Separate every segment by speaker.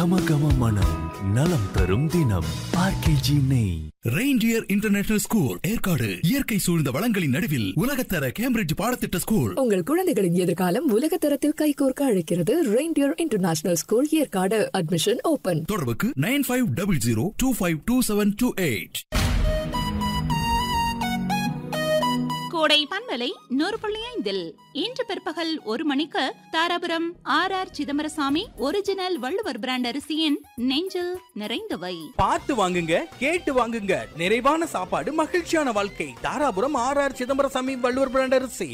Speaker 1: கம கம மனம் நலம் தரும் தினம் ஆர்கேஜி நெய்
Speaker 2: ரெயின்டியர் இன்டர்நேஷனல் ஸ்கூல் ஏற்காடு இயற்கை சூழ்ந்த வளங்களின் நடுவில் உலகத்தர கேம்பிரிட்ஜ் பாடத்திட்ட ஸ்கூல்
Speaker 3: உங்கள் குழந்தைகளின் எதிர்காலம் உலக தரத்தில் கைகோர்க்க அழைக்கிறது reindeer international school Yercaud admission open
Speaker 2: தொடர்புக்கு nine five double zero two five two seven two eight
Speaker 4: Kodai பண்பலை நூறு புள்ளி ஐந்தில் இன்று பிற்பகல் ஒரு மணிக்கு Dharapuram R R Chidambarasamy original Valluvar brand அரிசியின் நெஞ்சில் நிறைந்தவை
Speaker 5: பார்த்து வாங்குங்க கேட்டு வாங்குங்க நிறைவான சாப்பாடு மகிழ்ச்சியான வாழ்க்கை Dharapuram R R Chidambarasamy Valluvar brand அரிசி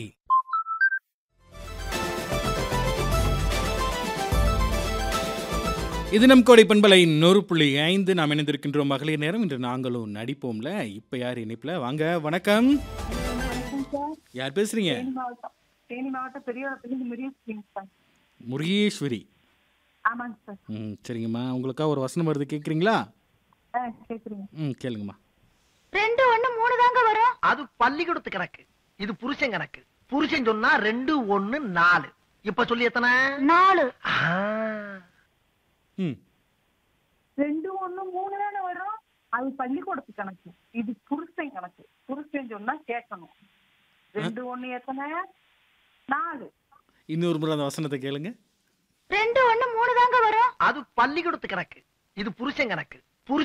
Speaker 6: இது நம் கோடை பண்பலை நூறு புள்ளி ஐந்து நாம் இணைந்திருக்கின்றோம் மகளிர் நேரம் இன்று நாங்களும் நடிப்போம்ல இப்போ யார் இணைப்பில் வாங்க வணக்கம் யார் பேசுறீங்க
Speaker 7: தேனி மாவட்டம் தேனி மாவட்டம் பெரியவரத்துலேருந்து முருகேஸ்வரிங்க சார்
Speaker 6: முருகேஸ்வரி
Speaker 7: ஆமாங்க சார்
Speaker 6: ம் சரிங்கம்மா உங்களுக்கா ஒரு வசனம் வருது கேட்குறீங்களா
Speaker 7: ஆ கேட்குறீங்க
Speaker 6: ம் கேளுங்கம்மா
Speaker 8: ரெண்டு ஒண்ணு மூணு தாங்க வரும்
Speaker 9: அது பள்ளிக்கூடத்து கணக்கு இது புருஷன் கணக்கு புருஷன் சொன்னா ரெண்டு ஒண்ணு நாலு இப்ப சொல்லி எத்தனை
Speaker 8: நாலு
Speaker 9: ஆ,
Speaker 6: ம்
Speaker 7: ரெண்டு ஒண்ணு மூணு தானே வரும் அது பள்ளிக்கூடத்து கணக்கு இது புருஷன் கணக்கு புருஷன் சொன்னா கேட்கணும் ரெண்டு ஒண்ணு எத்தனை நாலு
Speaker 6: இன்னொரு முறை அந்த வசனத்தை கேளுங்க
Speaker 8: ரெண்டு ஒண்ணு மூணு தாங்க வரும்
Speaker 9: அது பள்ளிக்கூடத்து கணக்கு இது புருஷன் கணக்கு